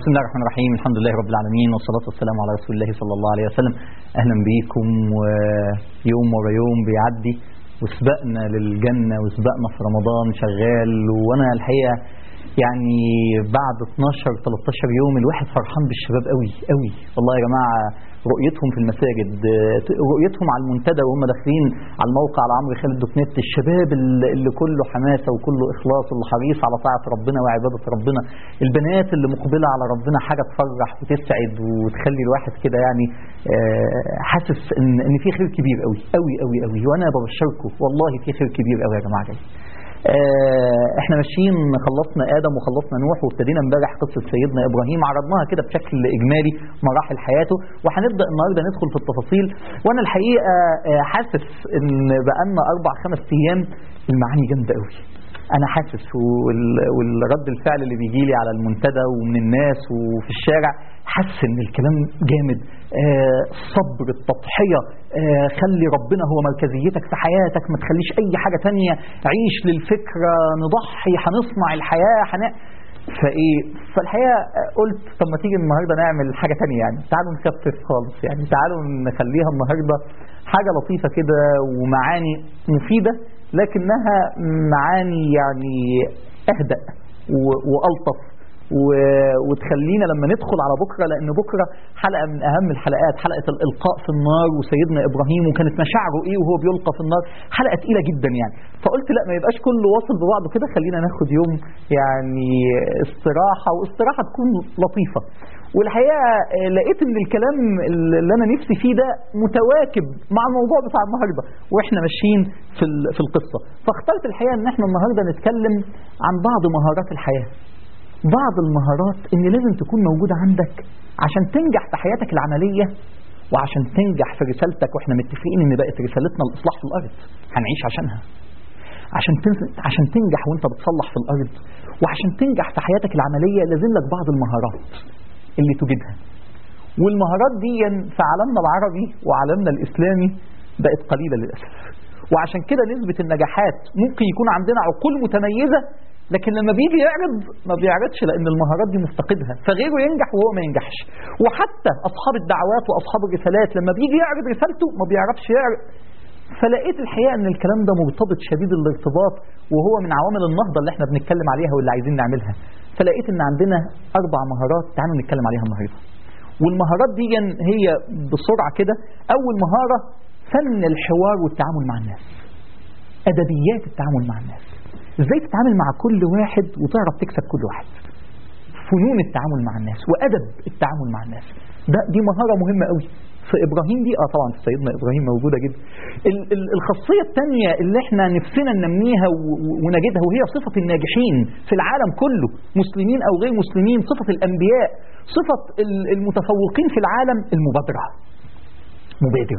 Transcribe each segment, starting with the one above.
بسم الله الرحمن الرحيم الحمد لله رب العالمين والصلاة والسلام على رسول الله صلى الله عليه وسلم أهلا بيكم ويوم ورا يوم بيعدي وسبقنا للجنة وسبقنا في رمضان شغال وأنا الحقيقة يعني بعد 12 13 يوم الواحد فرحان بالشباب قوي قوي والله يا جماعة رؤيتهم في المساجد رؤيتهم على المنتدى وهم داخلين على الموقع على عمرو خالد دوت نت الشباب اللي كله حماسه وكله اخلاص واللي حريص على طاعه ربنا وعباده ربنا البنات اللي مقبله على ربنا حاجه تفرح وتسعد وتخلي الواحد كده يعني حاسس ان ان في خير كبير قوي قوي قوي قوي وانا ببشركم والله في خير كبير قوي يا جماعه جاي احنا ماشيين خلصنا ادم وخلصنا نوح وابتدينا امبارح قصه سيدنا ابراهيم عرضناها كده بشكل اجمالي مراحل حياته وهنبدا النهارده ندخل في التفاصيل وانا الحقيقه حاسس ان بقالنا اربع خمس ايام المعاني جامده قوي انا حاسس والرد الفعل اللي بيجي لي على المنتدى ومن الناس وفي الشارع حاسس ان الكلام جامد آه الصبر التضحيه آه خلي ربنا هو مركزيتك في حياتك ما تخليش اي حاجه تانية عيش للفكره نضحي هنصنع الحياه حن... فايه فالحقيقه قلت طب ما تيجي النهارده نعمل حاجه تانية يعني تعالوا نخفف خالص يعني تعالوا نخليها النهارده حاجه لطيفه كده ومعاني مفيده لكنها معاني يعني اهدأ والطف وتخلينا لما ندخل على بكره لان بكره حلقه من اهم الحلقات حلقه الالقاء في النار وسيدنا ابراهيم وكانت مشاعره ايه وهو بيلقى في النار حلقه تقيله جدا يعني فقلت لا ما يبقاش كله واصل ببعضه كده خلينا ناخد يوم يعني استراحه واستراحه تكون لطيفه والحقيقه لقيت ان الكلام اللي انا نفسي فيه ده متواكب مع الموضوع بتاع النهارده واحنا ماشيين في في القصه فاخترت الحقيقه ان احنا النهارده نتكلم عن بعض مهارات الحياه بعض المهارات اللي لازم تكون موجودة عندك عشان تنجح في حياتك العملية وعشان تنجح في رسالتك واحنا متفقين ان بقت رسالتنا الاصلاح في الارض هنعيش عشانها عشان عشان تنجح وانت بتصلح في الارض وعشان تنجح في حياتك العملية لازم لك بعض المهارات اللي تجدها والمهارات دي في عالمنا العربي وعالمنا الاسلامي بقت قليلة للأسف وعشان كده نسبة النجاحات ممكن يكون عندنا عقول متميزة لكن لما بيجي يعرض ما بيعرضش لان المهارات دي مفتقدها فغيره ينجح وهو ما ينجحش وحتى اصحاب الدعوات واصحاب الرسالات لما بيجي يعرض رسالته ما بيعرفش يعرض فلقيت الحقيقه ان الكلام ده مرتبط شديد الارتباط وهو من عوامل النهضه اللي احنا بنتكلم عليها واللي عايزين نعملها فلقيت ان عندنا اربع مهارات تعالوا نتكلم عليها النهارده والمهارات دي هي بسرعه كده اول مهاره فن الحوار والتعامل مع الناس ادبيات التعامل مع الناس ازاي تتعامل مع كل واحد وتعرف تكسب كل واحد فنون التعامل مع الناس وادب التعامل مع الناس ده دي مهاره مهمه قوي في ابراهيم دي اه طبعا في سيدنا ابراهيم موجوده جدا ال ال الخاصيه الثانيه اللي احنا نفسنا ننميها ونجدها وهي صفه الناجحين في العالم كله مسلمين او غير مسلمين صفه الانبياء صفه المتفوقين في العالم المبادره مبادر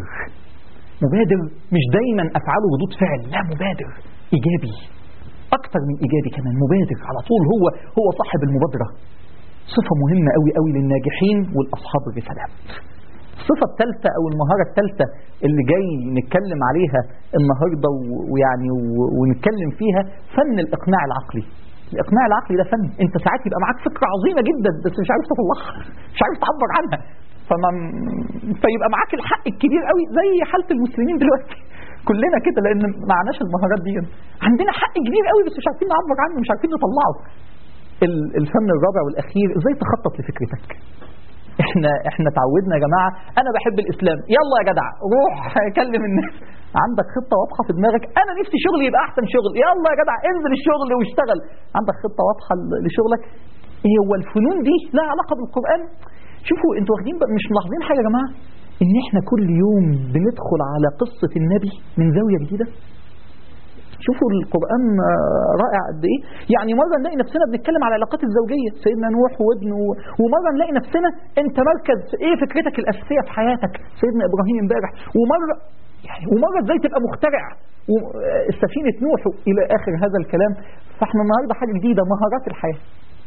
مبادر مش دايما افعاله ردود فعل لا مبادر ايجابي اكتر من ايجابي كمان مبادر على طول هو هو صاحب المبادره صفه مهمه قوي قوي للناجحين والاصحاب الرسالات الصفة الثالثة أو المهارة الثالثة اللي جاي نتكلم عليها النهاردة ويعني ونتكلم فيها فن الإقناع العقلي الإقناع العقلي ده فن أنت ساعات يبقى معاك فكرة عظيمة جدا بس مش عارف تطلعها مش عارف تعبر عنها فما فيبقى معاك الحق الكبير قوي زي حالة المسلمين دلوقتي كلنا كده لان ما معناش المهارات دي عندنا حق كبير قوي بس مش عارفين نعبر عنه مش عارفين نطلعه الفن الرابع والاخير ازاي تخطط لفكرتك احنا احنا اتعودنا يا جماعه انا بحب الاسلام يلا يا جدع روح كلم الناس عندك خطه واضحه في دماغك انا نفسي شغلي يبقى احسن شغل يلا يا جدع انزل الشغل واشتغل عندك خطه واضحه لشغلك ايه هو الفنون دي لها علاقه بالقران شوفوا انتوا واخدين مش ملاحظين حاجه يا جماعه ان احنا كل يوم بندخل على قصة النبي من زاوية جديدة شوفوا القرآن رائع قد ايه يعني مرة نلاقي نفسنا بنتكلم على العلاقات الزوجية سيدنا نوح وابنه ومرة نلاقي نفسنا انت مركز ايه فكرتك الأساسية في حياتك سيدنا إبراهيم امبارح ومرة يعني ومرة ازاي تبقى مخترع سفينة نوح إلى آخر هذا الكلام فاحنا النهاردة حاجة جديدة مهارات الحياة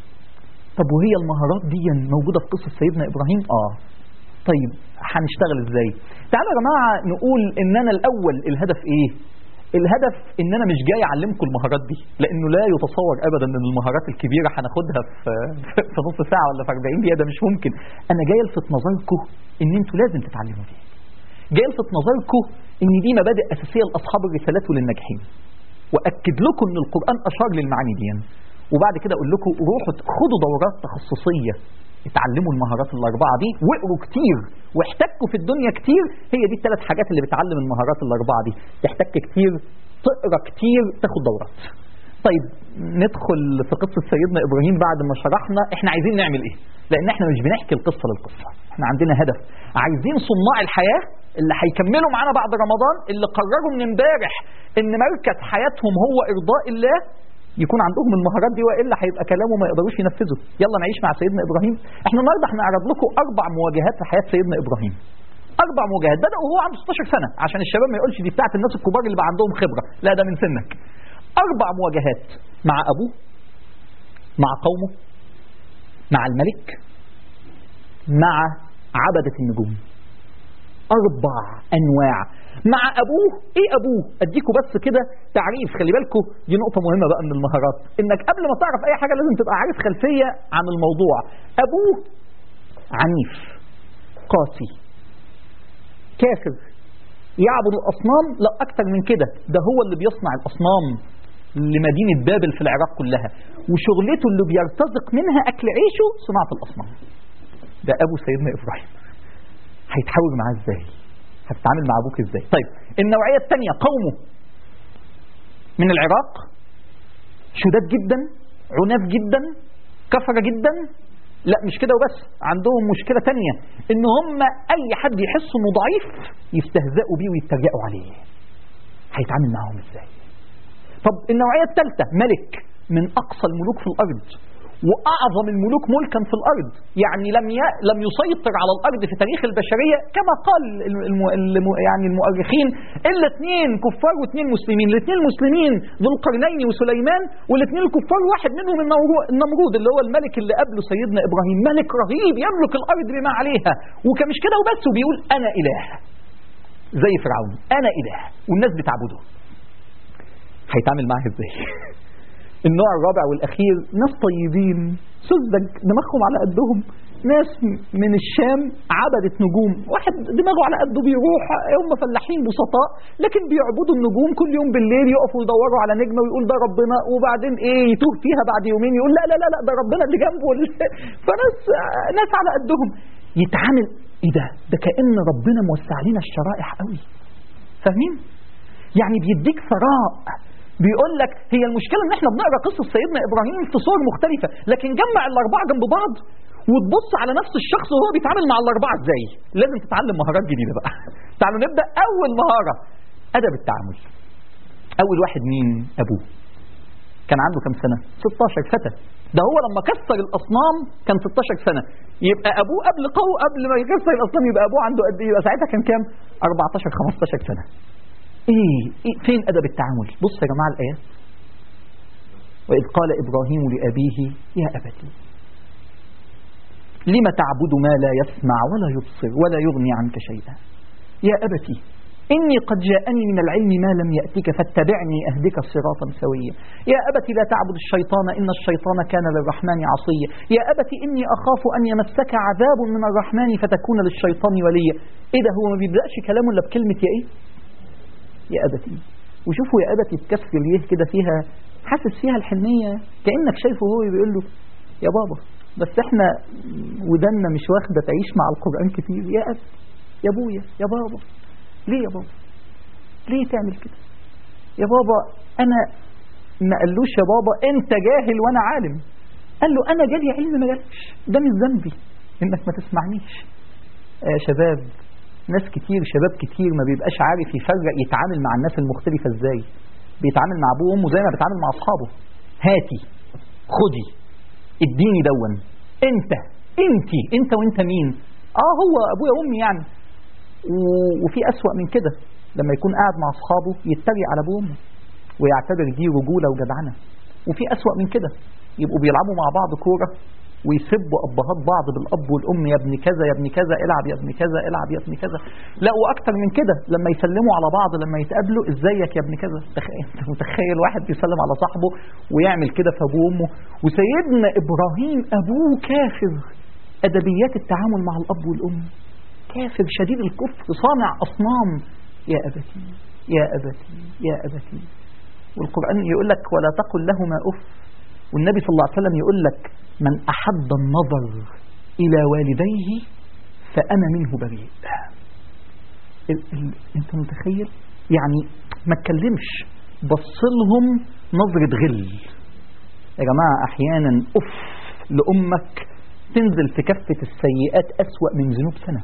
طب وهي المهارات دي موجودة في قصة سيدنا إبراهيم اه طيب هنشتغل ازاي تعالوا يا جماعة نقول ان انا الاول الهدف ايه الهدف ان انا مش جاي اعلمكم المهارات دي لانه لا يتصور ابدا ان المهارات الكبيره هناخدها في في نص ساعه ولا في 40 دقيقه ده مش ممكن انا جاي الفت نظركم ان انتوا لازم تتعلموا دي جاي الفت نظركم ان دي مبادئ اساسيه لاصحاب الرسالات وللناجحين واكد لكم ان القران اشار للمعاني دي وبعد كده اقول لكم روحوا خدوا دورات تخصصيه اتعلموا المهارات الاربعه دي واقروا كتير واحتكوا في الدنيا كتير هي دي الثلاث حاجات اللي بتعلم المهارات الاربعه دي تحتك كتير تقرا كتير تاخد دورات طيب ندخل في قصه سيدنا ابراهيم بعد ما شرحنا احنا عايزين نعمل ايه لان احنا مش بنحكي القصه للقصه احنا عندنا هدف عايزين صناع الحياه اللي هيكملوا معانا بعد رمضان اللي قرروا من امبارح ان مركز حياتهم هو ارضاء الله يكون عندهم المهارات دي والا هيبقى كلامه ما يقدروش ينفذه يلا نعيش مع سيدنا ابراهيم احنا النهارده هنعرض لكم اربع مواجهات في حياه سيدنا ابراهيم اربع مواجهات بدا وهو عنده 16 سنه عشان الشباب ما يقولش دي بتاعت الناس الكبار اللي بقى عندهم خبره لا ده من سنك اربع مواجهات مع ابوه مع قومه مع الملك مع عبده النجوم اربع انواع مع ابوه ايه ابوه اديكوا بس كده تعريف خلي بالكوا دي نقطه مهمه بقى من المهارات انك قبل ما تعرف اي حاجه لازم تبقى عارف خلفيه عن الموضوع ابوه عنيف قاسي كافر يعبد الاصنام لا اكتر من كده ده هو اللي بيصنع الاصنام لمدينه بابل في العراق كلها وشغلته اللي بيرتزق منها اكل عيشه صناعه الاصنام ده ابو سيدنا ابراهيم هيتحاور معاه ازاي هتتعامل مع ابوك ازاي طيب النوعيه الثانيه قومه من العراق شداد جدا عناف جدا كفره جدا لا مش كده وبس عندهم مشكله تانية ان هم اي حد يحس انه ضعيف يستهزئوا بيه ويتريقوا عليه هيتعامل معاهم ازاي طب النوعيه الثالثه ملك من اقصى الملوك في الارض واعظم الملوك ملكا في الارض يعني لم ي... لم يسيطر على الارض في تاريخ البشريه كما قال الم... الم... يعني المؤرخين الا اثنين كفار واثنين مسلمين الاثنين المسلمين ذو القرنين وسليمان والاثنين الكفار واحد منهم النمرود اللي هو الملك اللي قبله سيدنا ابراهيم ملك رهيب يملك الارض بما عليها وكمش كده وبس وبيقول انا اله زي فرعون انا اله والناس بتعبده هيتعامل معاها ازاي النوع الرابع والاخير ناس طيبين سذج دماغهم على قدهم ناس من الشام عبدت نجوم واحد دماغه على قده بيروح هم فلاحين بسطاء لكن بيعبدوا النجوم كل يوم بالليل يقفوا يدوروا على نجمه ويقول ده ربنا وبعدين ايه يتوه فيها بعد يومين يقول لا لا لا لا ده ربنا اللي جنبه فناس ناس على قدهم يتعامل ايه ده ده كان ربنا موسع علينا الشرائح قوي فاهمين يعني بيديك ثراء بيقول لك هي المشكله ان احنا بنقرا قصه سيدنا ابراهيم في صور مختلفه لكن جمع الاربعه جنب بعض وتبص على نفس الشخص وهو بيتعامل مع الاربعه ازاي لازم تتعلم مهارات جديده بقى تعالوا نبدا اول مهاره ادب التعامل اول واحد مين ابوه كان عنده كام سنه 16 فتى ده هو لما كسر الاصنام كان 16 سنه يبقى ابوه قبل قو قبل ما يكسر الاصنام يبقى ابوه عنده قد ايه يبقى ساعتها كان كام 14 15 سنه إيه؟, ايه فين ادب التعامل بص يا جماعه الايات واذ قال ابراهيم لابيه يا ابتي لم تعبد ما لا يسمع ولا يبصر ولا يغني عنك شيئا يا ابتي إني قد جاءني من العلم ما لم يأتك فاتبعني أهدك صراطا سويا يا أبت لا تعبد الشيطان إن الشيطان كان للرحمن عصيا يا أبت إني أخاف أن يمسك عذاب من الرحمن فتكون للشيطان وليا إيه ده هو ما بيبدأش كلامه إلا بكلمة يا إيه يا أبتي وشوفوا يا أبتي بكسر اليه كده فيها حاسس فيها الحنية كأنك شايفه هو بيقول له يا بابا بس احنا ودنا مش واخدة تعيش مع القرآن كتير يا أب يا أبويا يا بابا ليه يا بابا ليه تعمل كده يا بابا أنا ما قالوش يا بابا أنت جاهل وأنا عالم قال له أنا جالي علم ما جالكش ده مش ذنبي إنك ما تسمعنيش يا شباب ناس كتير شباب كتير ما بيبقاش عارف يفرق يتعامل مع الناس المختلفة ازاي بيتعامل مع ابوه وامه زي ما بيتعامل مع اصحابه هاتي خدي اديني دون انت انتي انت وانت مين اه هو ابويا وامي يعني وفي اسوأ من كده لما يكون قاعد مع اصحابه يتريق على ابوه وامه ويعتبر دي رجولة وجدعنة وفي اسوأ من كده يبقوا بيلعبوا مع بعض كورة ويسبوا ابهات بعض بالاب والام يا ابن كذا يا ابن كذا العب يا ابن كذا العب يا ابن كذا لا واكتر من كده لما يسلموا على بعض لما يتقابلوا ازيك يا ابن كذا تخيل انت متخيل واحد بيسلم على صاحبه ويعمل كده في ابوه وامه وسيدنا ابراهيم ابوه كافر ادبيات التعامل مع الاب والام كافر شديد الكفر صانع اصنام يا ابتي يا ابتي يا ابتي والقران يقول لك ولا تقل لهما اف والنبي صلى الله عليه وسلم يقول لك من أحب النظر إلى والديه فأنا منه بريء ال- ال- انت متخيل يعني ما تكلمش بصلهم نظرة غل يا جماعة أحيانا أف لأمك تنزل في كفة السيئات أسوأ من ذنوب سنة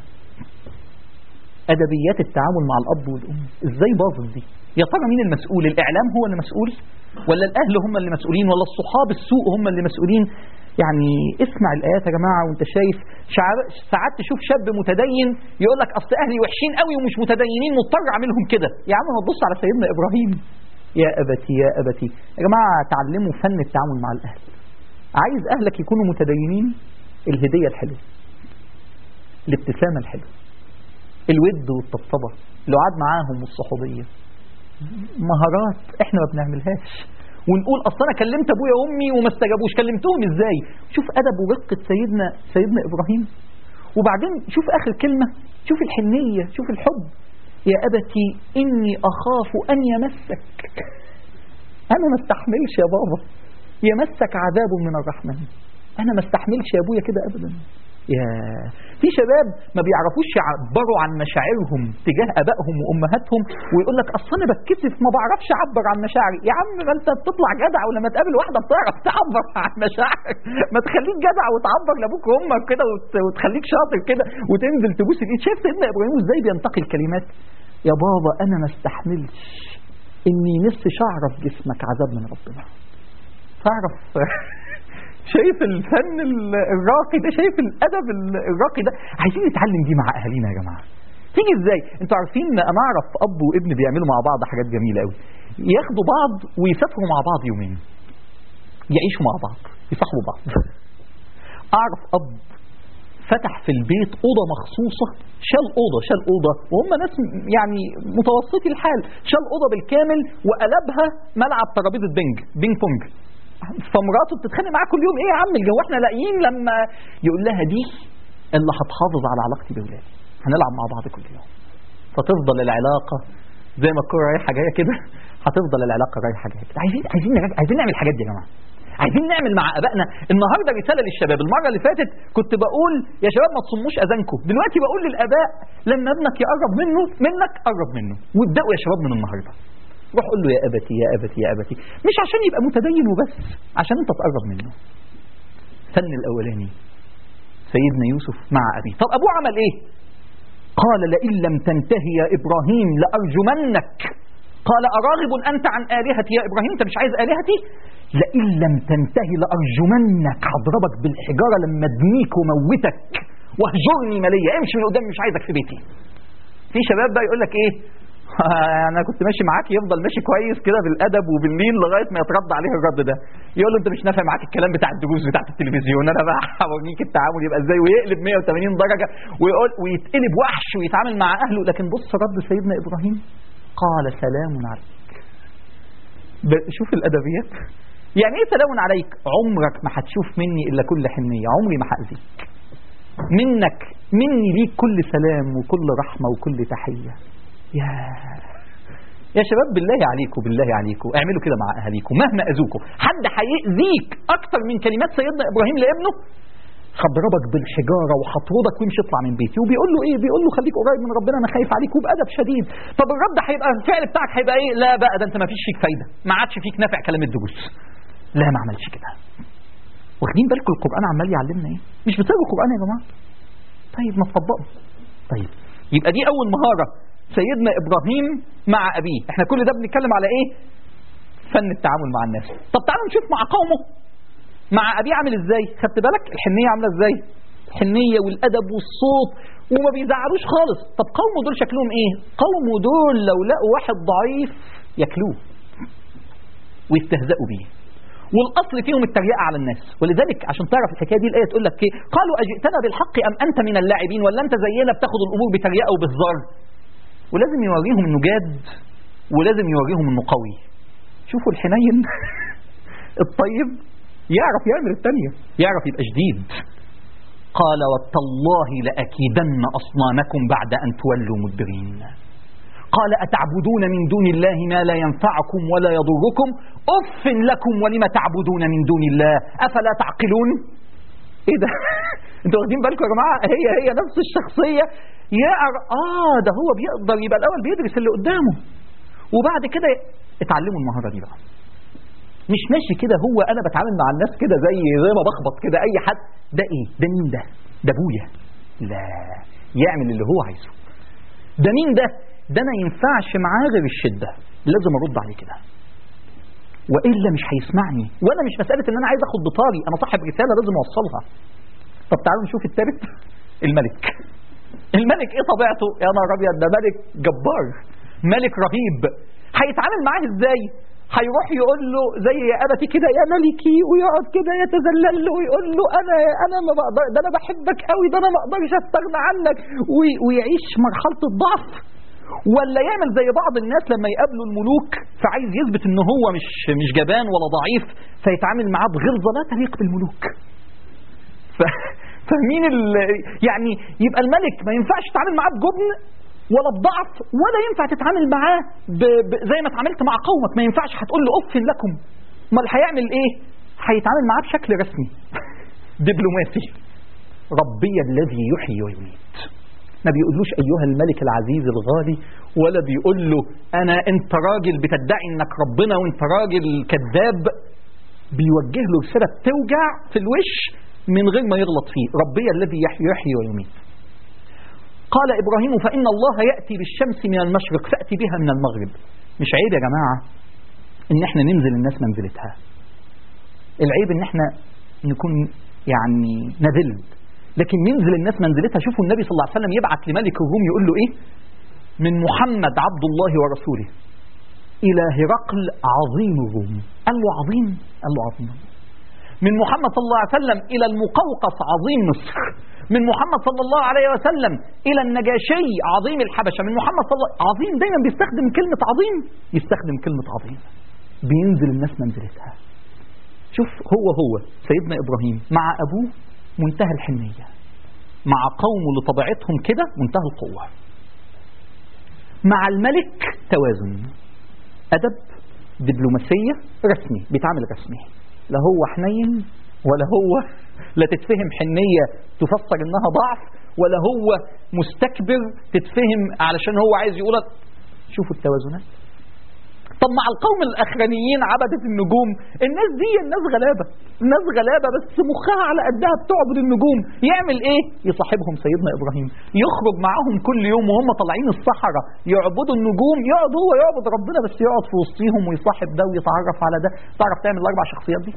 أدبيات التعامل مع الأب والأم إزاي باظت دي يا ترى مين المسؤول الإعلام هو اللي مسؤول ولا الأهل هم اللي مسؤولين ولا الصحاب السوء هم اللي مسؤولين يعني اسمع الآيات يا جماعة وانت شايف شعر- ساعات تشوف شاب متدين يقول لك أصل أهلي وحشين قوي ومش متدينين مضطر أعملهم كده يا عم ما تبص على سيدنا إبراهيم يا أبتي يا أبتي يا جماعة تعلموا فن التعامل مع الأهل عايز أهلك يكونوا متدينين الهدية الحلوة الابتسامة الحلوة الود والطبطبة القعاد معاهم والصحوبية مهارات احنا ما بنعملهاش ونقول اصل انا كلمت ابويا وامي وما استجابوش كلمتهم ازاي شوف ادب ورقه سيدنا سيدنا ابراهيم وبعدين شوف اخر كلمه شوف الحنيه شوف الحب يا ابتي اني اخاف ان يمسك انا ما استحملش يا بابا يمسك عذاب من الرحمن انا ما استحملش يا ابويا كده ابدا يا في شباب ما بيعرفوش يعبروا عن مشاعرهم تجاه ابائهم وامهاتهم ويقول لك اصل انا بتكسف ما بعرفش اعبر عن مشاعري يا عم ما انت بتطلع جدع ولما تقابل واحده بتعرف تعبر عن مشاعرك ما تخليك جدع وتعبر لابوك وامك كده وت- وتخليك شاطر كده وتنزل تبوس الايد شايف سيدنا ابراهيم ازاي بينتقي الكلمات يا بابا انا ما استحملش اني نص شعره في جسمك عذاب من ربنا تعرف شايف الفن ال- الراقي ده شايف الادب ال- الراقي ده عايزين نتعلم دي مع اهالينا يا جماعه تيجي ازاي انتوا عارفين انا اعرف اب وابن بيعملوا مع بعض حاجات جميله قوي ياخدوا بعض ويسافروا مع بعض يومين يعيشوا مع بعض يصاحبوا بعض اعرف اب فتح في البيت اوضه مخصوصه شال اوضه شال اوضه وهم ناس يعني متوسطي الحال شال اوضه بالكامل وقلبها ملعب ترابيزه بينج بينج بونج فمراته بتتخانق معاه كل يوم ايه يا عم الجو احنا لاقيين لما يقول لها دي اللي هتحافظ على علاقتي باولادي هنلعب مع بعض كل يوم فتفضل العلاقه زي ما الكوره رايحه جايه كده هتفضل العلاقه رايحه جايه كده عايزين عايزين نرجع- عايزين نعمل الحاجات دي يا جماعه عايزين نعمل مع ابائنا النهارده رساله للشباب المره اللي فاتت كنت بقول يا شباب ما تصموش اذانكم دلوقتي بقول للاباء لما ابنك يقرب منه منك قرب منه وابداوا يا شباب من النهارده روح قول له يا ابتي يا ابتي يا ابتي مش عشان يبقى متدين وبس عشان انت تقرب منه فن الاولاني سيدنا يوسف مع ابيه طب ابوه عمل ايه قال لئن لم تنتهي يا ابراهيم لارجمنك قال اراغب انت عن الهتي يا ابراهيم انت مش عايز الهتي لئن لم تنتهي لارجمنك هضربك بالحجاره لما ادنيك وموتك واهجرني مليا امشي من قدام مش عايزك في بيتي في شباب بقى يقول لك ايه انا كنت ماشي معاك يفضل ماشي كويس كده بالادب وباللين لغايه ما يترد عليه الرد ده يقول له انت مش نافع معاك الكلام بتاع الدروس بتاعت التلفزيون انا بقى هوريك التعامل يبقى ازاي ويقلب 180 درجه ويقول ويتقلب وحش ويتعامل مع اهله لكن بص رد سيدنا ابراهيم قال سلام عليك ب- شوف الادبيات يعني ايه سلام عليك عمرك ما هتشوف مني الا كل حنيه عمري ما هاذيك منك مني ليك كل سلام وكل رحمه وكل تحيه يا يا شباب بالله عليكم بالله عليكم اعملوا كده مع اهاليكم مهما اذوكم حد هيأذيك اكتر من كلمات سيدنا ابراهيم لابنه هضربك بالحجاره وهطردك وامشي اطلع من بيتي وبيقول له ايه بيقول له خليك قريب من ربنا انا خايف عليك وبادب شديد طب الرد هيبقى الفعل بتاعك هيبقى ايه لا بقى ده انت ما فيش فيك فايده ما عادش فيك نافع كلام الدروس لا ما عملش كده واخدين بالكم القران عمال يعلمنا ايه مش بتقروا القران يا جماعه طيب ما تطبقوا طيب يبقى دي اول مهاره سيدنا ابراهيم مع ابيه احنا كل ده بنتكلم على ايه فن التعامل مع الناس طب تعالوا نشوف مع قومه مع ابيه عامل ازاي خدت بالك الحنيه عامله ازاي الحنيه والادب والصوت وما بيزعلوش خالص طب قومه دول شكلهم ايه قومه دول لو لقوا واحد ضعيف ياكلوه ويستهزئوا بيه والاصل فيهم التريقه على الناس ولذلك عشان تعرف الحكايه دي الايه تقول لك ايه قالوا اجئتنا بالحق ام انت من اللاعبين ولا انت زينا بتاخد الامور بتريقه وبهزار ولازم يوريهم انه جاد ولازم يوريهم انه قوي شوفوا الحنين الطيب يعرف يعمل الثانيه يعرف يبقى شديد قال وتالله لأكيدن أصنامكم بعد أن تولوا مدبرين قال أتعبدون من دون الله ما لا ينفعكم ولا يضركم أف لكم ولم تعبدون من دون الله أفلا تعقلون ايه ده انتوا واخدين بالكم يا جماعه هي هي نفس الشخصيه يعر اه ده هو بيقدر يبقى الاول بيدرس اللي قدامه وبعد كده اتعلموا المهاره دي بقى مش ماشي كده هو انا بتعامل مع الناس كده زي زي ما بخبط كده اي حد ده ايه ده مين ده ده ابويا لا يعمل اللي هو عايزه ده مين ده ده ما ينفعش معاه غير الشده لازم ارد عليه كده والا مش هيسمعني وانا مش مساله ان انا عايز اخد بطاري انا صاحب رساله لازم اوصلها طب تعالوا نشوف الثالث الملك الملك ايه طبيعته يا نهار ابيض ده ملك جبار ملك رهيب هيتعامل معاه ازاي هيروح يقول له زي يا ابتي كده يا ملكي ويقعد كده يتذلل له ويقول له انا انا ما بقدر ده انا بحبك قوي ده انا ما اقدرش استغنى عنك وي- ويعيش مرحله الضعف ولا يعمل زي بعض الناس لما يقابلوا الملوك فعايز يثبت ان هو مش مش جبان ولا ضعيف فيتعامل معاه بغلظه لا تليق بالملوك ف... فمين ال... يعني يبقى الملك ما ينفعش تتعامل معاه بجبن ولا بضعف ولا ينفع تتعامل معاه ب... ب... زي ما اتعاملت مع قومك ما ينفعش هتقول له اف لكم امال هيعمل ايه هيتعامل معاه بشكل رسمي دبلوماسي ربي الذي يحيي ويميت ما بيقولوش ايها الملك العزيز الغالي ولا بيقول له انا انت راجل بتدعي انك ربنا وانت راجل كذاب بيوجه له رساله توجع في الوش من غير ما يغلط فيه ربي الذي يحيي يحيي ويميت قال ابراهيم فان الله ياتي بالشمس من المشرق فاتي بها من المغرب مش عيب يا جماعه ان احنا ننزل الناس منزلتها العيب ان احنا نكون يعني نذل لكن ننزل الناس منزلتها شوفوا النبي صلى الله عليه وسلم يبعت لملك الروم يقول له ايه من محمد عبد الله ورسوله الى هرقل عظيم الروم قال له عظيم قال له عظيم من محمد صلى الله عليه وسلم الى المقوقس عظيم مصر من محمد صلى الله عليه وسلم الى النجاشي عظيم الحبشه من محمد صلى الله عظيم دايما بيستخدم كلمه عظيم يستخدم كلمه عظيم بينزل الناس منزلتها شوف هو هو سيدنا ابراهيم مع ابوه منتهى الحنيه مع قومه اللي طبيعتهم كده منتهى القوه مع الملك توازن ادب دبلوماسيه رسمي بيتعامل رسمي لا هو حنين ولا هو لا تتفهم حنيه تفسر انها ضعف ولا هو مستكبر تتفهم علشان هو عايز يقول شوفوا التوازنات طب مع القوم الاخرانيين عبدة النجوم الناس دي الناس غلابة الناس غلابة بس مخها على قدها بتعبد النجوم يعمل ايه يصاحبهم سيدنا ابراهيم يخرج معاهم كل يوم وهم طالعين الصحراء يعبدوا النجوم يقعد هو يعبد ربنا بس يقعد في وسطيهم ويصاحب ده ويتعرف على ده تعرف تعمل الاربع شخصيات دي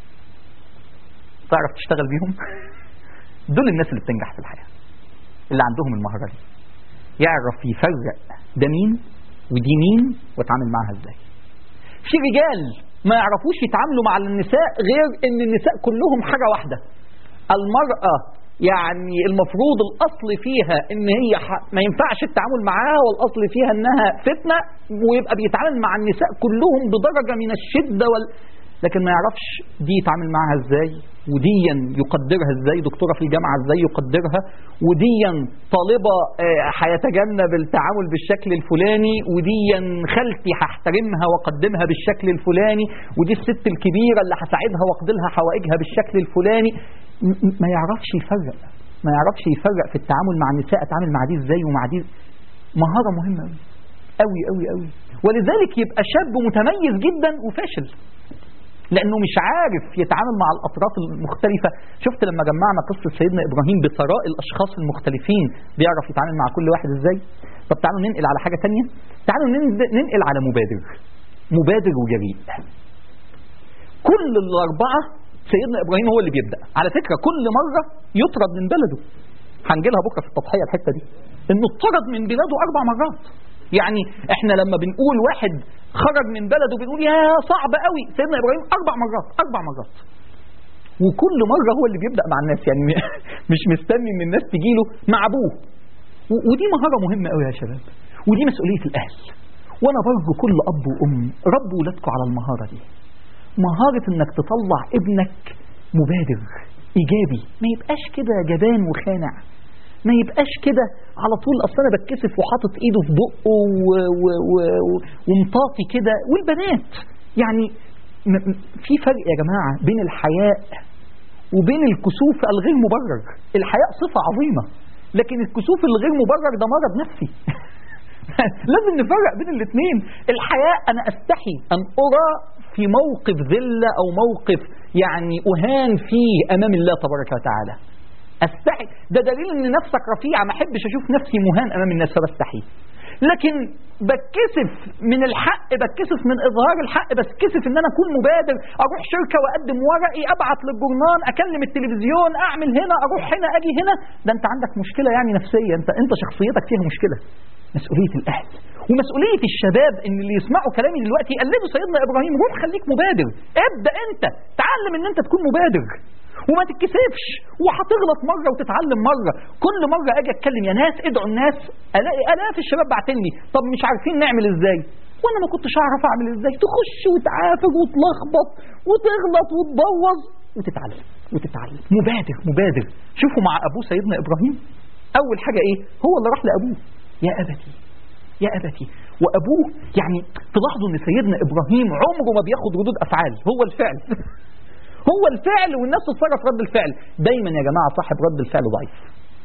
تعرف تشتغل بيهم دول الناس اللي بتنجح في الحياة اللي عندهم المهارة دي يعرف يفرق ده مين ودي مين واتعامل معاها ازاي في رجال ما يعرفوش يتعاملوا مع النساء غير ان النساء كلهم حاجة واحدة المرأة يعني المفروض الاصل فيها ان هي ح... ما ينفعش التعامل معاها والاصل فيها انها فتنة ويبقى بيتعامل مع النساء كلهم بدرجة من الشدة وال... لكن ما يعرفش دي يتعامل معاها ازاي وديا يقدرها ازاي دكتورة في الجامعة ازاي يقدرها وديا طالبة آه، هيتجنب التعامل بالشكل الفلاني وديا خالتي هحترمها واقدمها بالشكل الفلاني ودي الست الكبيرة اللي هساعدها واقضي لها حوائجها بالشكل الفلاني م- م- ما يعرفش يفرق ما يعرفش يفرق في التعامل مع النساء اتعامل مع دي ازاي ومع دي مهارة مهمة قوي قوي قوي قوي ولذلك يبقى شاب متميز جدا وفاشل لانه مش عارف يتعامل مع الاطراف المختلفه شفت لما جمعنا قصه سيدنا ابراهيم بثراء الاشخاص المختلفين بيعرف يتعامل مع كل واحد ازاي طب تعالوا ننقل على حاجه تانية تعالوا ننز- ننقل على مبادر مبادر وجريء كل الاربعه سيدنا ابراهيم هو اللي بيبدا على فكره كل مره يطرد من بلده هنجي لها بكره في التضحيه الحته دي انه اطرد من بلاده اربع مرات يعني احنا لما بنقول واحد خرج من بلده بيقول يا صعب قوي سيدنا ابراهيم اربع مرات اربع مرات وكل مره هو اللي بيبدا مع الناس يعني مش مستني ان الناس تجيله مع ابوه و- ودي مهاره مهمه قوي يا شباب ودي مسؤوليه الاهل وانا برجو كل اب وام ربوا ولادكم على المهاره دي مهاره انك تطلع ابنك مبادر ايجابي ما يبقاش كده جبان وخانع ما يبقاش كده على طول اصل انا بتكسف وحاطط ايده في بقه و- و- و- و- ومطاطي كده والبنات يعني م- م- في فرق يا جماعه بين الحياء وبين الكسوف الغير مبرر الحياء صفه عظيمه لكن الكسوف الغير مبرر ده مرض نفسي لازم نفرق بين الاثنين الحياء انا استحي ان ارى في موقف ذله او موقف يعني اهان فيه امام الله تبارك وتعالى استحي ده دليل ان نفسك رفيعه ما احبش اشوف نفسي مهان امام الناس فبستحي لكن بتكسف من الحق بتكسف من اظهار الحق بتكسف ان انا اكون مبادر اروح شركه واقدم ورقي ابعت للجورنال اكلم التلفزيون اعمل هنا اروح هنا اجي هنا ده انت عندك مشكله يعني نفسيه انت انت شخصيتك فيها مشكله مسؤوليه الاهل ومسؤوليه الشباب ان اللي يسمعوا كلامي دلوقتي يقلدوا سيدنا ابراهيم روح خليك مبادر ابدا انت تعلم ان انت تكون مبادر وما تتكسفش وهتغلط مره وتتعلم مره كل مره اجي اتكلم يا ناس ادعوا الناس الاقي الاف الشباب بعتين لي طب مش عارفين نعمل ازاي وانا ما كنتش اعرف اعمل ازاي تخش وتعافر وتلخبط وتغلط وتبوظ وتتعلم وتتعلم مبادر مبادر شوفوا مع ابوه سيدنا ابراهيم اول حاجه ايه هو اللي راح لابوه يا ابتي يا ابتي وابوه يعني تلاحظوا ان سيدنا ابراهيم عمره ما بياخد ردود افعال هو الفعل هو الفعل والناس تتصرف رد الفعل دايما يا جماعه صاحب رد الفعل ضعيف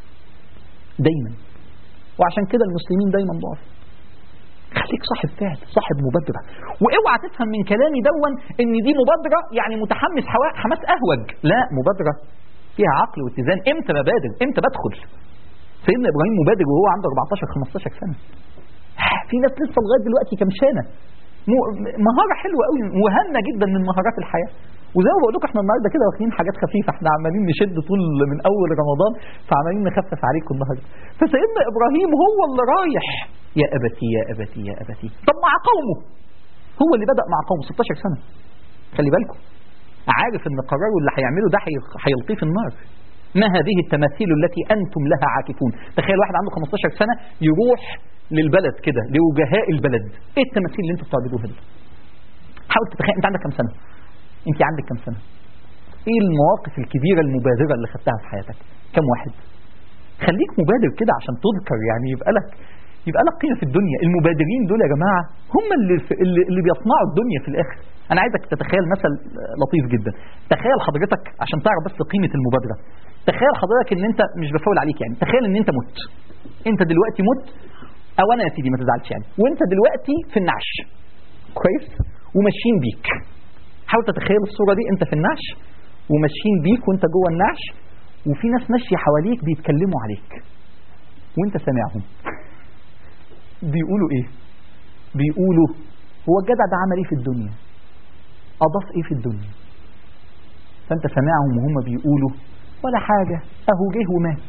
دايما وعشان كده المسلمين دايما ضعف خليك صاحب فعل صاحب مبادرة واوعى تفهم من كلامي دون ان دي مبادرة يعني متحمس حوا- حماس اهوج لا مبادرة فيها عقل واتزان امتى ببادر امتى بدخل سيدنا ابراهيم مبادر وهو عنده 14 15 سنة في ناس لسه لغايه دلوقتي كمشانه م- مهاره حلوه قوي وهامه جدا من مهارات الحياه وزي ما بقول لكم احنا النهارده كده واخدين حاجات خفيفه احنا عمالين نشد طول من اول رمضان فعمالين نخفف عليكم النهارده فسيدنا ابراهيم هو اللي رايح يا ابتي يا ابتي يا ابتي طب مع قومه هو اللي بدا مع قومه 16 سنه خلي بالكم عارف ان قراره اللي هيعمله ده هي- هيلقيه في النار ما هذه التماثيل التي انتم لها عاكفون تخيل واحد عنده 15 سنه يروح للبلد كده لوجهاء البلد ايه التماثيل اللي انتم بتعبدوها دي حاول تتخيل انت عندك كام سنه انت عندك كام سنه ايه المواقف الكبيره المبادره اللي خدتها في حياتك كم واحد خليك مبادر كده عشان تذكر يعني يبقى لك يبقى لك قيمه في الدنيا المبادرين دول يا جماعه هم اللي اللي, اللي بيصنعوا الدنيا في الاخر انا عايزك تتخيل مثل لطيف جدا تخيل حضرتك عشان تعرف بس قيمه المبادره تخيل حضرتك ان انت مش بفول عليك يعني تخيل ان انت مت انت دلوقتي مت او انا يا سيدي ما تزعلش يعني وانت دلوقتي في النعش كويس وماشيين بيك حاول تتخيل الصوره دي انت في النعش وماشيين بيك وانت جوه النعش وفي ناس ماشيه حواليك بيتكلموا عليك وانت سامعهم بيقولوا ايه بيقولوا هو الجدع ده عمل ايه في الدنيا اضاف ايه في الدنيا فانت سامعهم وهم بيقولوا ولا حاجه اهو جه ومات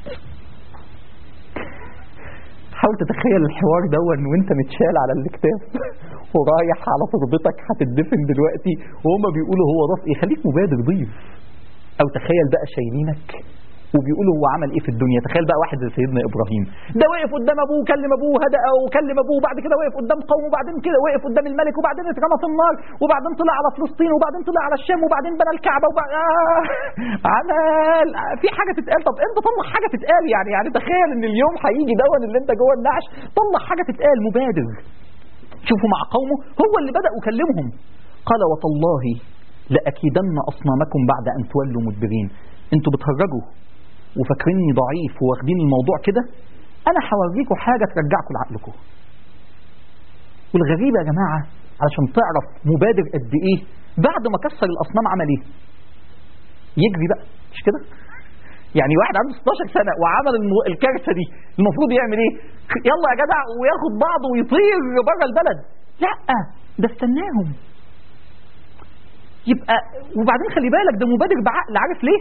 حاول تتخيل الحوار دون وانت متشال على الاكتاف ورايح على تربتك هتدفن دلوقتي وهم بيقولوا هو ضاف ايه خليك مبادر ضيف او تخيل بقى شايلينك وبيقولوا هو عمل ايه في الدنيا تخيل بقى واحد زي سيدنا ابراهيم ده وقف قدام ابوه كلم ابوه هدأ وكلم ابوه وبعد كده وقف قدام قومه وبعدين كده وقف قدام الملك وبعدين اترمى في النار وبعدين طلع على فلسطين وبعدين طلع على الشام وبعدين بنى الكعبه وبعد... آه عمل في حاجه تتقال طب انت طلع حاجه تتقال يعني يعني تخيل ان اليوم هيجي دون اللي انت جوه النعش طلع حاجه تتقال مبادر شوفوا مع قومه هو اللي بدأ يكلمهم قال وتالله لأكيدن أصنامكم بعد أن تولوا مدبرين انتوا بتهرجوا وفاكريني ضعيف واخدين الموضوع كده انا هوريكم حاجه ترجعكم لعقلكم والغريب يا جماعه علشان تعرف مبادر قد ايه بعد ما كسر الاصنام عمل ايه يجري بقى مش كده يعني واحد عنده 16 سنه وعمل الم- الكارثه دي المفروض يعمل ايه يلا يا جدع وياخد بعضه ويطير بره البلد لا ده استناهم يبقى وبعدين خلي بالك ده مبادر بعقل عارف ليه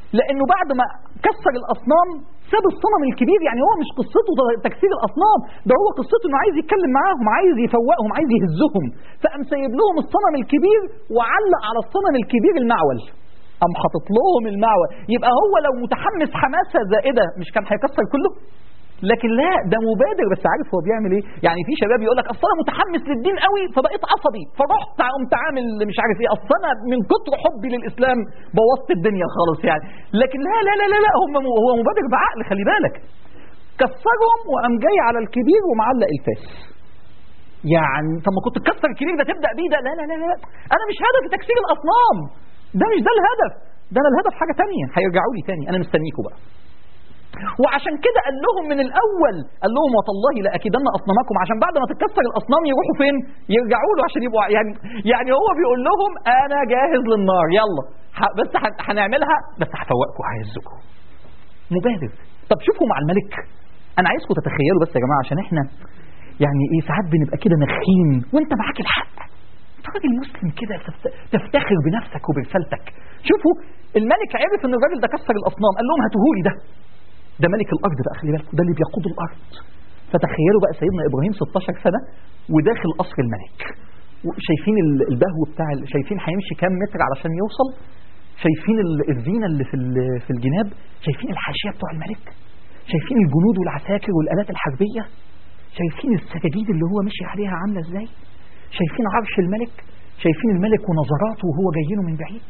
لانه بعد ما كسر الاصنام ساب الصنم الكبير يعني هو مش قصته تكسير الاصنام ده هو قصته انه عايز يتكلم معاهم عايز يفوقهم عايز يهزهم فقام سايب لهم الصنم الكبير وعلق على الصنم الكبير المعول قام حاطط لهم المعول يبقى هو لو متحمس حماسه زائده مش كان هيكسر كله لكن لا ده مبادر بس عارف هو بيعمل ايه يعني في شباب يقول لك اصل انا متحمس للدين قوي فبقيت عصبي فرحت قمت عامل مش عارف ايه اصل انا من كتر حبي للاسلام بوظت الدنيا خالص يعني لكن لا لا لا لا, لا هم هو مبادر بعقل خلي بالك كسرهم وقام جاي على الكبير ومعلق الفاس يعني طب ما كنت تكسر الكبير ده تبدا بيه ده لا لا لا لا انا مش هدفي تكسير الاصنام ده مش ده الهدف ده انا الهدف حاجه تانية هيرجعوا لي تاني انا مستنيكم بقى وعشان كده قال لهم من الاول قال لهم وتالله لاكيدن اصنامكم عشان بعد ما تتكسر الاصنام يروحوا فين يرجعوا له عشان يبقوا يعني يعني هو بيقول لهم انا جاهز للنار يلا بس هنعملها بس هفوقكم ههزكم مبادر طب شوفوا مع الملك انا عايزكم تتخيلوا بس يا جماعه عشان احنا يعني ايه ساعات بنبقى كده نخين وانت معاك الحق انت راجل مسلم كده تفتخر بنفسك وبرسالتك شوفوا الملك عرف ان الراجل ده كسر الاصنام قال لهم هاتوهولي ده ده ملك الارض بقى خلي بالكم ده اللي بيقود الارض فتخيلوا بقى سيدنا ابراهيم 16 سنه وداخل قصر الملك شايفين البهو بتاع شايفين هيمشي كام متر علشان يوصل شايفين الزينه اللي في في الجناب شايفين الحاشيه بتوع الملك شايفين الجنود والعساكر والالات الحربيه شايفين السجاجيد اللي هو مشي عليها عامله ازاي شايفين عرش الملك شايفين الملك ونظراته وهو جاي له من بعيد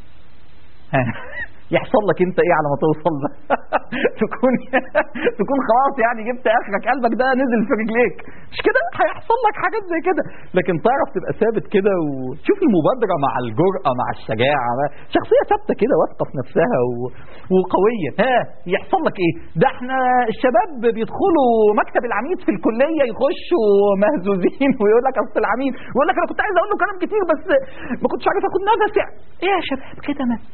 يحصل لك انت ايه على ما توصل ده تكون تكون خلاص يعني جبت اخرك قلبك ده نزل في رجليك مش كده هيحصل لك حاجات زي كده لكن تعرف تبقى ثابت كده وشوف المبادره مع الجرأه مع الشجاعه شخصيه ثابته كده واثقه في نفسها و... وقويه ها يحصل لك ايه ده احنا الشباب بيدخلوا مكتب العميد في الكليه يخشوا مهزوزين ويقول لك اصل العميد ويقول لك انا كنت عايز اقول له كلام كتير بس ما كنتش عارف اخد نفسي ايه يا شباب كده ما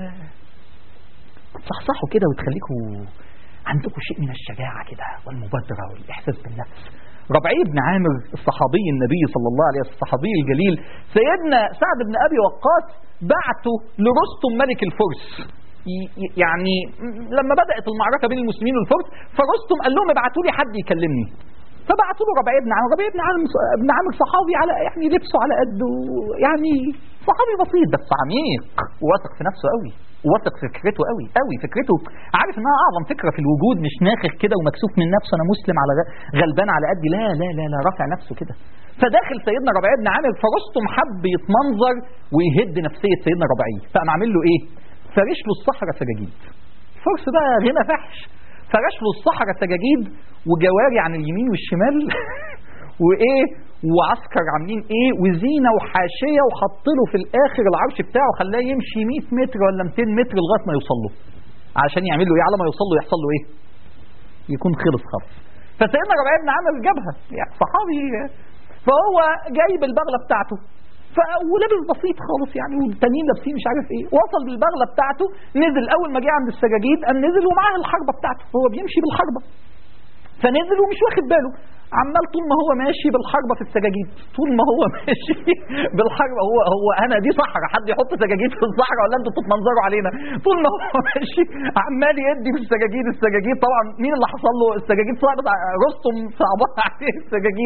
تصحصحوا كده وتخليكوا عندكم شيء من الشجاعة كده والمبادرة والإحساس بالنفس ربعي بن عامر الصحابي النبي صلى الله عليه وسلم الصحابي الجليل سيدنا سعد بن أبي وقاص بعته لرستم ملك الفرس يعني لما بدأت المعركة بين المسلمين والفرس فرستم قال لهم ابعتوا لي حد يكلمني فبعتوا له ربيع بن عامر ربيع بن عامر بن عامر صحابي على يعني لبسه على قده يعني صحابي بسيط بس عميق وواثق في نفسه قوي واثق في فكرته قوي قوي فكرته عارف انها اعظم فكره في الوجود مش ناخخ كده ومكسوف من نفسه انا مسلم على غلبان على قدي لا لا لا لا رافع نفسه كده فداخل سيدنا ربيع بن عامر فرستم حب يتمنظر ويهد نفسيه سيدنا ربيع فقام عامل له ايه؟ فرش له الصحراء سجاجيد فرس بقى غنى فحش فرش له الصحراء سجاجيد وجواري عن اليمين والشمال وايه وعسكر عاملين ايه وزينه وحاشيه وحط له في الاخر العرش بتاعه خلاه يمشي 100 متر ولا 200 متر لغايه ما يوصل له عشان يعمل له ايه على ما يوصل له يحصل له ايه يكون خلص خالص فسيدنا ربيع بن عامر جابها يعني صحابي فهو جايب البغله بتاعته ف... ولابس بسيط خالص يعني والتانيين لابسين مش عارف ايه وصل بالبغله بتاعته نزل اول ما جه عند السجاجيد قام نزل ومعاه الحربه بتاعته هو بيمشي بالحربه فنزل ومش واخد باله عمال طول ما هو ماشي بالحربة في السجاجيد طول ما هو ماشي بالحربة هو هو انا دي صحراء حد يحط سجاجيد في الصحراء ولا انتوا بتتمنظروا علينا طول ما هو ماشي عمال يدي في السجاجيد السجاجيد طبعا مين اللي حصل له السجاجيد صعب رستم صعبان عليه السجاجيد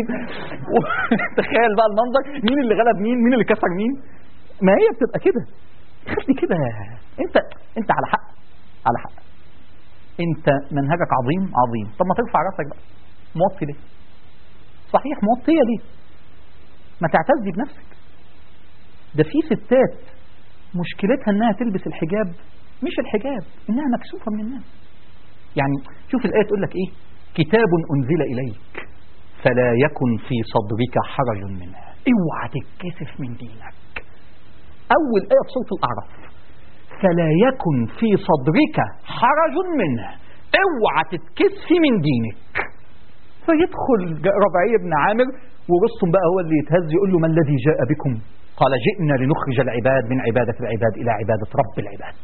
تخيل بقى المنظر مين اللي غلب مين مين اللي كسر مين ما هي بتبقى كده خلي كده انت انت على حق على حق انت منهجك عظيم عظيم طب ما ترفع راسك بقى موطي ليه صحيح موطيه ليه ما تعتزي بنفسك ده في ستات مشكلتها انها تلبس الحجاب مش الحجاب انها مكسوفه من الناس يعني شوف الايه تقول لك ايه كتاب انزل اليك فلا يكن في صدرك حرج منها اوعى تتكسف من دينك اول ايه في سوره الاعراف فلا يكن في صدرك حرج منه اوعى تتكسفي من دينك فيدخل ربعي بن عامر ورستم بقى هو اللي يتهز يقول له ما الذي جاء بكم قال جئنا لنخرج العباد من عبادة العباد إلى عبادة رب العباد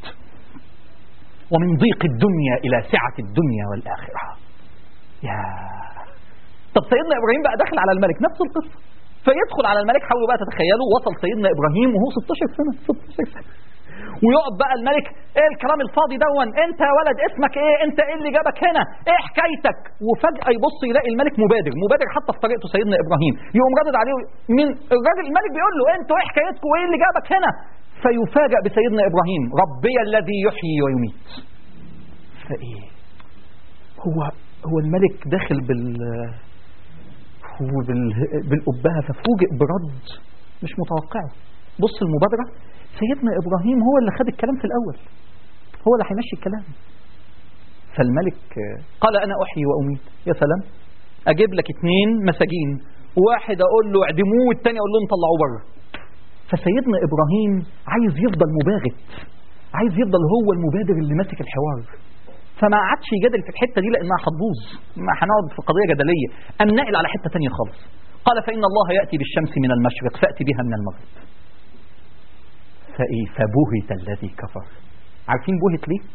ومن ضيق الدنيا إلى سعة الدنيا والآخرة يا طب سيدنا إبراهيم بقى داخل على الملك نفس القصة فيدخل على الملك حاولوا بقى تتخيلوا وصل سيدنا إبراهيم وهو 16 سنة 16 سنة ويقف بقى الملك ايه الكلام الفاضي دون انت يا ولد اسمك ايه انت ايه اللي جابك هنا ايه حكايتك وفجاه يبص يلاقي الملك مبادر مبادر حتى في طريقته سيدنا ابراهيم يقوم ردد عليه من الراجل الملك بيقول له انتوا ايه حكايتكم وايه اللي جابك هنا فيفاجأ بسيدنا ابراهيم ربي الذي يحيي ويميت فايه هو هو الملك داخل بال هو بال بالأبهة ففوجئ برد مش متوقعه بص المبادرة سيدنا إبراهيم هو اللي خد الكلام في الأول هو اللي هيمشي الكلام فالملك قال أنا أحيي وأميت يا سلام أجيب لك اتنين مساجين واحد أقول له اعدموه والتاني أقول لهم طلعوه بره فسيدنا إبراهيم عايز يفضل مباغت عايز يفضل هو المبادر اللي ماسك الحوار فما عادش يجادل في الحته دي لانها هتبوظ ما هنقعد في قضيه جدليه قام ناقل على حته ثانيه خالص قال فان الله ياتي بالشمس من المشرق فاتي بها من المغرب فايه فبهت الذي كفر عارفين بهت ليه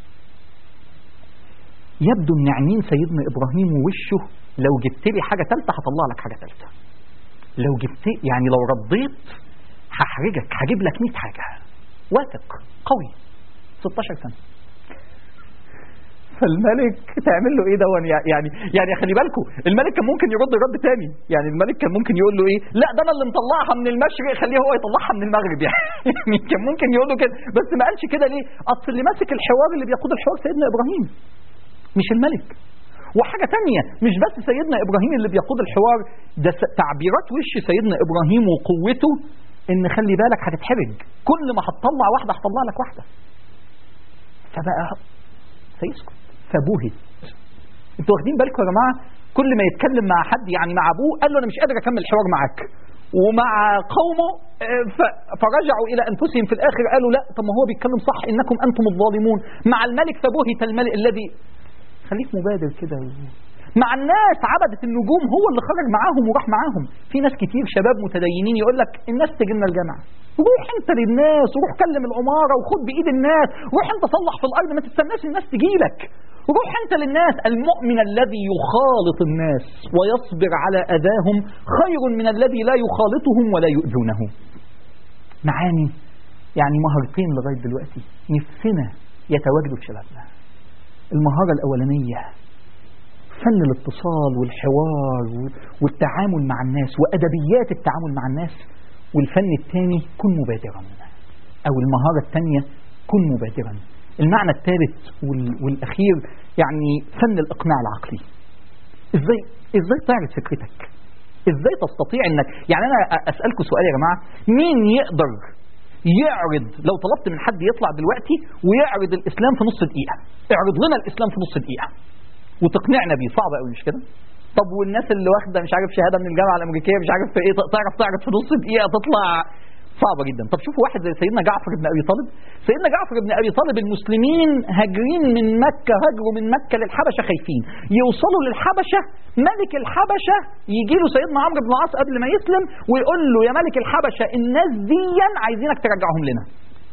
يبدو ان عينين سيدنا ابراهيم ووشه لو جبت لي حاجه ثالثه هطلع لك حاجه ثالثه لو جبت يعني لو رديت هحرجك هجيب لك 100 حاجه واثق قوي 16 سنه فالملك تعمل له ايه دون يعني يعني خلي بالكم الملك كان ممكن يرد رد تاني يعني الملك كان ممكن يقول له ايه لا ده انا اللي مطلعها من المشرق خليه هو يطلعها من المغرب يعني كان ممكن يقول له كده بس ما قالش كده ليه اصل اللي ماسك الحوار اللي بيقود الحوار سيدنا ابراهيم مش الملك وحاجة تانية مش بس سيدنا إبراهيم اللي بيقود الحوار ده تعبيرات وش سيدنا إبراهيم وقوته إن خلي بالك هتتحرج كل ما هتطلع واحدة هتطلع لك واحدة فبقى فيسكت فبهت انتوا واخدين بالكم يا جماعه كل ما يتكلم مع حد يعني مع ابوه قال له انا مش قادر اكمل الحوار معاك ومع قومه فرجعوا الى انفسهم في الاخر قالوا لا طب ما هو بيتكلم صح انكم انتم الظالمون مع الملك فبهت الملك الذي خليك مبادر كده مع الناس عبدة النجوم هو اللي خرج معاهم وراح معاهم في ناس كتير شباب متدينين يقول لك الناس تجي لنا الجامعه روح انت للناس وروح كلم العماره وخد بايد الناس روح انت صلح في الارض ما تستناش الناس تجي لك روح انت للناس المؤمن الذي يخالط الناس ويصبر على اذاهم خير من الذي لا يخالطهم ولا يؤذونه معاني يعني مهارتين لغايه دلوقتي نفسنا يتواجدوا في شبابنا المهاره الاولانيه فن الاتصال والحوار والتعامل مع الناس وادبيات التعامل مع الناس والفن الثاني كن مبادرا او المهاره الثانيه كن مبادرا المعنى الثالث والاخير يعني فن الاقناع العقلي ازاي ازاي تعرض فكرتك ازاي تستطيع انك يعني انا اسالكم سؤال يا جماعه مين يقدر يعرض لو طلبت من حد يطلع دلوقتي ويعرض الاسلام في نص دقيقه اعرض لنا الاسلام في نص دقيقه وتقنعنا بيه صعب قوي مش كده طب والناس اللي واخده مش عارف شهاده من الجامعه الامريكيه مش عارف في ايه تعرف تعرض في نص دقيقه تطلع صعبة جدا طب شوفوا واحد زي سيدنا جعفر بن أبي طالب سيدنا جعفر بن أبي طالب المسلمين هاجرين من مكة هاجروا من مكة للحبشة خايفين يوصلوا للحبشة ملك الحبشة يجي له سيدنا عمرو بن العاص قبل ما يسلم ويقول له يا ملك الحبشة الناس دي عايزينك ترجعهم لنا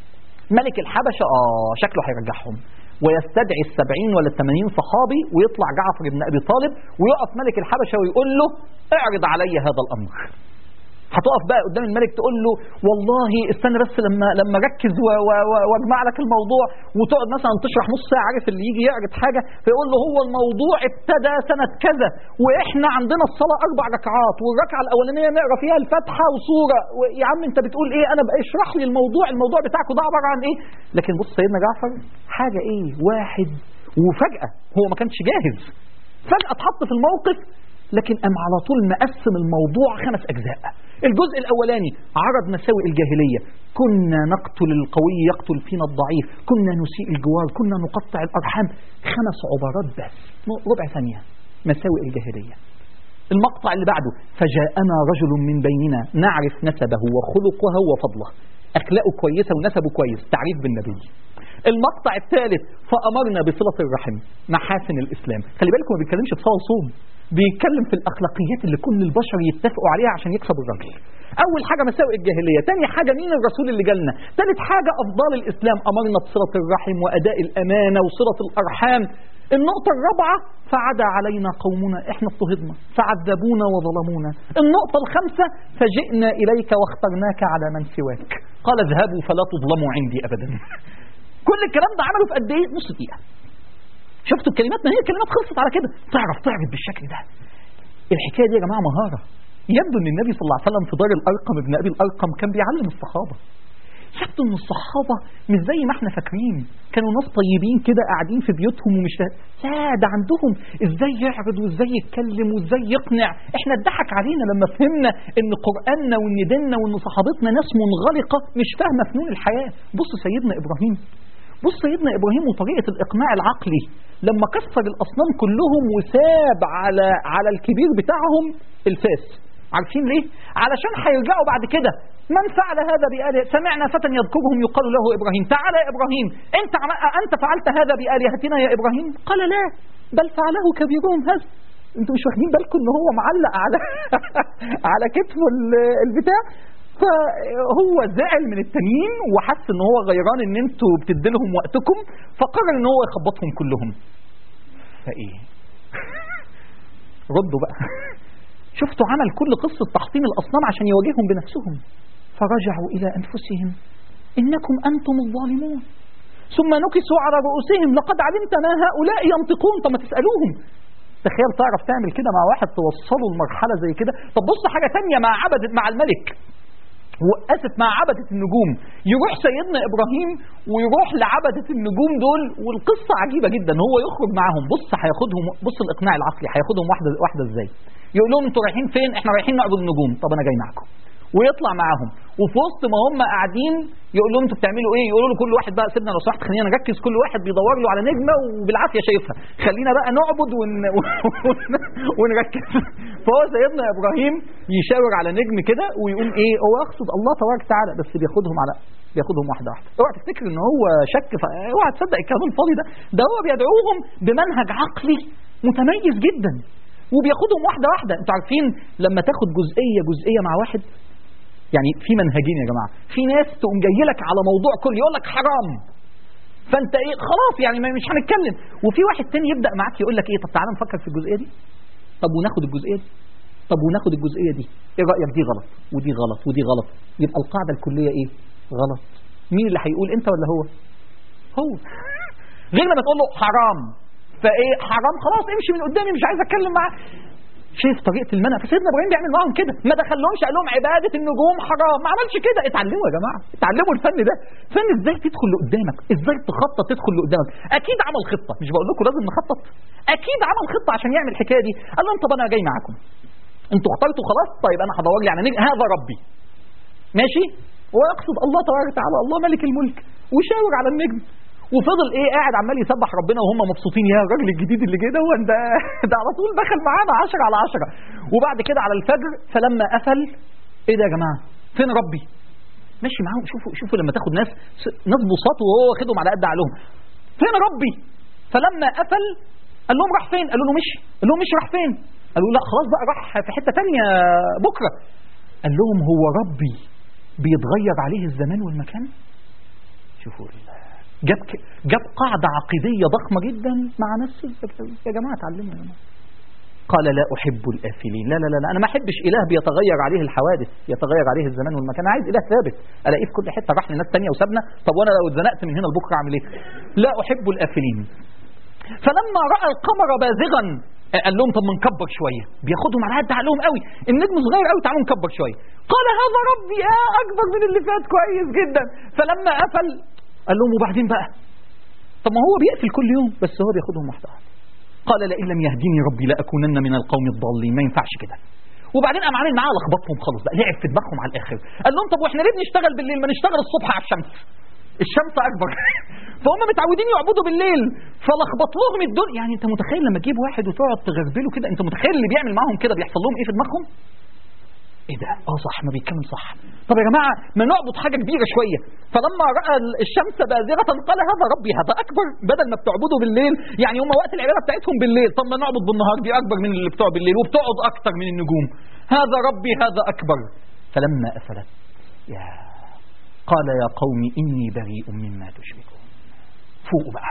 ملك الحبشة آه شكله هيرجعهم ويستدعي السبعين ولا الثمانين صحابي ويطلع جعفر بن أبي طالب ويقف ملك الحبشة ويقول له اعرض علي هذا الأمر هتقف بقى قدام الملك تقول له والله استنى بس لما لما ركز واجمع لك الموضوع وتقعد مثلا تشرح نص ساعه عارف اللي يجي يعرض حاجه فيقول له هو الموضوع ابتدى سنه كذا واحنا عندنا الصلاه اربع ركعات والركعه الاولانيه نقرا فيها الفاتحه وسوره يا عم انت بتقول ايه انا بقى اشرح لي الموضوع الموضوع بتاعكم ده عباره عن ايه لكن بص سيدنا جعفر حاجه ايه واحد وفجاه هو ما كانش جاهز فجاه اتحط في الموقف لكن قام على طول مقسم الموضوع خمس أجزاء الجزء الأولاني عرض مساوئ الجاهلية كنا نقتل القوي يقتل فينا الضعيف كنا نسيء الجوار كنا نقطع الأرحام خمس عبارات بس ربع ثانية مساوئ الجاهلية المقطع اللي بعده فجاءنا رجل من بيننا نعرف نسبه وخلقه وفضله أخلاقه كويسة ونسبه كويس تعريف بالنبي المقطع الثالث فأمرنا بصلة الرحم محاسن الإسلام خلي بالكم ما بيتكلمش في صلاة وصوم بيتكلم في الأخلاقيات اللي كل البشر يتفقوا عليها عشان يكسبوا الراجل أول حاجة مساوئ الجاهلية تاني حاجة مين الرسول اللي جالنا ثالث حاجة أفضال الإسلام أمرنا بصلة الرحم وأداء الأمانة وصلة الأرحام النقطة الرابعة فعدا علينا قومنا احنا اضطهدنا فعذبونا وظلمونا النقطة الخامسة فجئنا إليك واخترناك على من سواك قال اذهبوا فلا تظلموا عندي ابدا كل الكلام ده عمله في قد ايه نص دقيقه شفتوا الكلمات ما هي كلمات خلصت على كده تعرف تعرف بالشكل ده الحكايه دي يا جماعه مهاره يبدو ان النبي صلى الله عليه وسلم في دار الارقم ابن ابي الارقم كان بيعلم الصحابه يبدو ان الصحابه مش زي ما احنا فاكرين كانوا ناس طيبين كده قاعدين في بيوتهم ومش فا... لا ده عندهم ازاي يعرض وازاي يتكلم وازاي يقنع احنا اتضحك علينا لما فهمنا ان قراننا وان ديننا وان صحابتنا ناس منغلقه مش فاهمه فنون الحياه بص سيدنا ابراهيم بص سيدنا ابراهيم وطريقه الاقناع العقلي لما كسر الاصنام كلهم وساب على على الكبير بتاعهم الفاس عارفين ليه؟ علشان هيرجعوا بعد كده من فعل هذا بآلهة سمعنا فتى يذكرهم يقال له إبراهيم تعال يا إبراهيم أنت عم... أنت فعلت هذا بآلهتنا يا إبراهيم قال لا بل فعله كبيرهم هذا انتوا مش واخدين بالكم ان هو معلق على على كتفه البتاع فهو زعل من التانيين وحس ان هو غيران ان انتوا بتديلهم وقتكم فقرر ان هو يخبطهم كلهم فايه ردوا بقى شفتوا عمل كل قصة تحطيم الأصنام عشان يواجههم بنفسهم فرجعوا إلى أنفسهم إنكم أنتم الظالمون ثم نكسوا على رؤوسهم لقد علمت ما هؤلاء ينطقون طب ما تسألوهم تخيل تعرف تعمل كده مع واحد توصله لمرحلة زي كده طب بص حاجة تانية مع عبد مع الملك وقفت مع عبدة النجوم يروح سيدنا إبراهيم ويروح لعبدة النجوم دول والقصة عجيبة جدا هو يخرج معاهم بص هياخدهم بص الإقناع العقلي هياخدهم واحدة واحدة إزاي يقول لهم انتوا رايحين فين احنا رايحين نعبد النجوم طب انا جاي معاكم ويطلع معاهم وفي وسط ما هم قاعدين يقول لهم انتوا بتعملوا ايه يقولوا له كل واحد بقى سيبنا لو سمحت خلينا نركز كل واحد بيدور له على نجمه وبالعافيه شايفها خلينا بقى نعبد ون... ونركز فهو سيدنا ابراهيم يشاور على نجم كده ويقول ايه هو يقصد الله تبارك وتعالى بس بياخدهم على بياخدهم واحده واحده اوعى تفتكر ان هو شك ف... اوعى تصدق الكلام الفاضي ده ده هو بيدعوهم بمنهج عقلي متميز جدا وبياخدهم واحدة واحدة انتوا عارفين لما تاخد جزئية جزئية مع واحد يعني في منهجين يا جماعة في ناس تقوم جاي لك على موضوع كل يقول لك حرام فانت ايه خلاص يعني مش هنتكلم وفي واحد تاني يبدا معاك يقول لك ايه طب تعالى نفكر في الجزئيه دي طب وناخد الجزئيه دي طب وناخد الجزئيه دي ايه رايك دي غلط ودي غلط ودي غلط يبقى القاعده الكليه ايه غلط مين اللي هيقول انت ولا هو هو غير لما تقول له حرام فايه حرام خلاص امشي من قدامي مش عايز اتكلم معاه شايف طريقه المنع فسيدنا ابراهيم بيعمل معاهم كده ما دخلهمش قال لهم عباده النجوم حرام ما عملش كده اتعلموا يا جماعه اتعلموا الفن ده فن ازاي تدخل لقدامك ازاي تخطط تدخل لقدامك اكيد عمل خطه مش بقول لكم لازم نخطط اكيد عمل خطه عشان يعمل الحكايه دي قال لهم طب انا جاي معاكم انتوا اخترتوا خلاص طيب انا هدور لي على نجم هذا ربي ماشي ويقصد الله تبارك وتعالى الله ملك الملك وشاور على النجم وفضل ايه قاعد عمال يسبح ربنا وهم مبسوطين يا الراجل الجديد اللي جه ده ده ده على طول دخل معانا 10 على 10 وبعد كده على الفجر فلما قفل ايه ده يا جماعه فين ربي ماشي معاهم شوفوا شوفوا لما تاخد ناس ناس بساط وهو واخدهم على قد عقلهم فين ربي فلما قفل قال لهم راح فين قالوا له مشي قال لهم مشي راح فين قالوا لا خلاص بقى راح في حته ثانيه بكره قال لهم هو ربي بيتغير عليه الزمان والمكان شوفوا جاب جاب قاعدة عقيدية ضخمة جدا مع نفسه يا جماعة اتعلموا يا جماعة قال لا أحب الآفلين لا لا لا, لا أنا ما أحبش إله بيتغير عليه الحوادث يتغير عليه الزمان والمكان أنا عايز إله ثابت ألاقيه في كل حتة راح لناس تانية وسابنا طب وأنا لو اتزنقت من هنا لبكرة أعمل إيه لا أحب الآفلين فلما رأى القمر بازغا قال لهم طب ما نكبر شويه بياخدهم على قد عقلهم قوي النجم صغير قوي تعالوا نكبر شويه قال هذا ربي آه اكبر من اللي فات كويس جدا فلما قفل قال لهم وبعدين بقى طب ما هو بيقفل كل يوم بس هو بياخدهم واحده واحده قال لئن لم يهديني ربي لاكونن من القوم الضالين ما ينفعش كده وبعدين قام عامل معاه لخبطهم خالص بقى لعب في دماغهم على الاخر قال لهم طب واحنا ليه بنشتغل بالليل ما نشتغل الصبح على الشمس الشمس اكبر فهم متعودين يعبدوا بالليل فلخبط لهم الدنيا يعني انت متخيل لما تجيب واحد وتقعد تغربله كده انت متخيل اللي بيعمل معاهم كده بيحصل لهم ايه في دماغهم ايه ده اه صح ما بيتكلم صح طب يا جماعه ما نعبد حاجه كبيره شويه فلما راى الشمس بازغه قال هذا ربي هذا اكبر بدل ما بتعبدوا بالليل يعني هم وقت العباده بتاعتهم بالليل طب ما نعبد بالنهار دي اكبر من اللي بتوع بالليل وبتقعد اكتر من النجوم هذا ربي هذا اكبر فلما افلت يا قال يا قوم اني بريء مما تشركون فوقوا بقى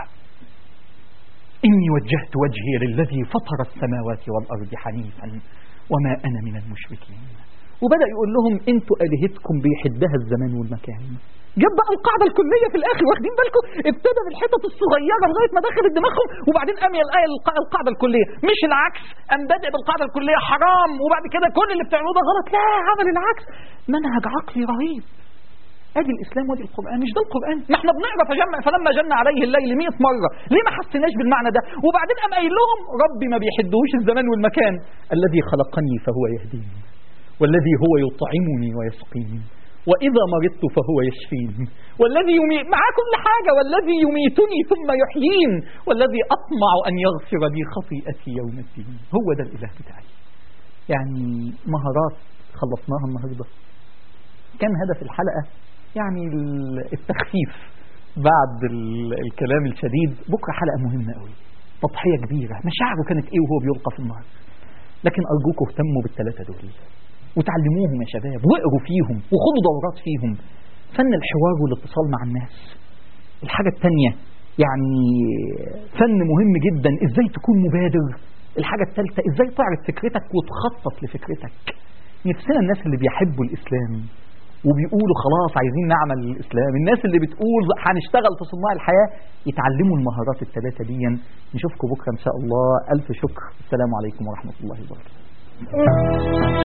اني وجهت وجهي للذي فطر السماوات والارض حنيفا وما انا من المشركين وبدأ يقول لهم انتوا آلهتكم بيحدها الزمان والمكان جاب بقى القاعدة الكلية في الآخر واخدين بالكم ابتدى بالحتت الصغيرة لغاية ما دخلت دماغهم وبعدين قام الآية الق- القاعدة الكلية مش العكس قام بادئ بالقاعدة الكلية حرام وبعد كده كل اللي بتعملوه ده غلط لا عمل العكس منهج عقلي رهيب ادي الاسلام وادي القران مش ده القران ما احنا بنقرا فجمع فلما جن عليه الليل 100 مره ليه ما حسيناش بالمعنى ده وبعدين قام قايل لهم ربي ما بيحدوش الزمان والمكان الذي خلقني فهو يهديني والذي هو يطعمني ويسقيني واذا مرضت فهو يشفيني والذي يميت معاه كل حاجه والذي يميتني ثم يحيين والذي اطمع ان يغفر لي خطيئتي يوم الدين هو ده الاله بتاعي يعني مهارات خلصناها النهارده كان هدف الحلقة يعني ال- التخفيف بعد ال- الكلام الشديد بكرة حلقة مهمة قوي تضحية كبيرة مشاعره كانت ايه وهو بيلقى في النار لكن أرجوكم اهتموا بالثلاثة دول وتعلموهم يا شباب واقروا فيهم وخدوا دورات فيهم فن الحوار والاتصال مع الناس الحاجة التانية يعني فن مهم جدا ازاي تكون مبادر الحاجة الثالثة ازاي تعرض فكرتك وتخطط لفكرتك نفسنا الناس اللي بيحبوا الإسلام وبيقولوا خلاص عايزين نعمل الإسلام الناس اللي بتقول هنشتغل في صناع الحياة يتعلموا المهارات الثلاثة دي نشوفكم بكرة إن شاء الله ألف شكر السلام عليكم ورحمة الله وبركاته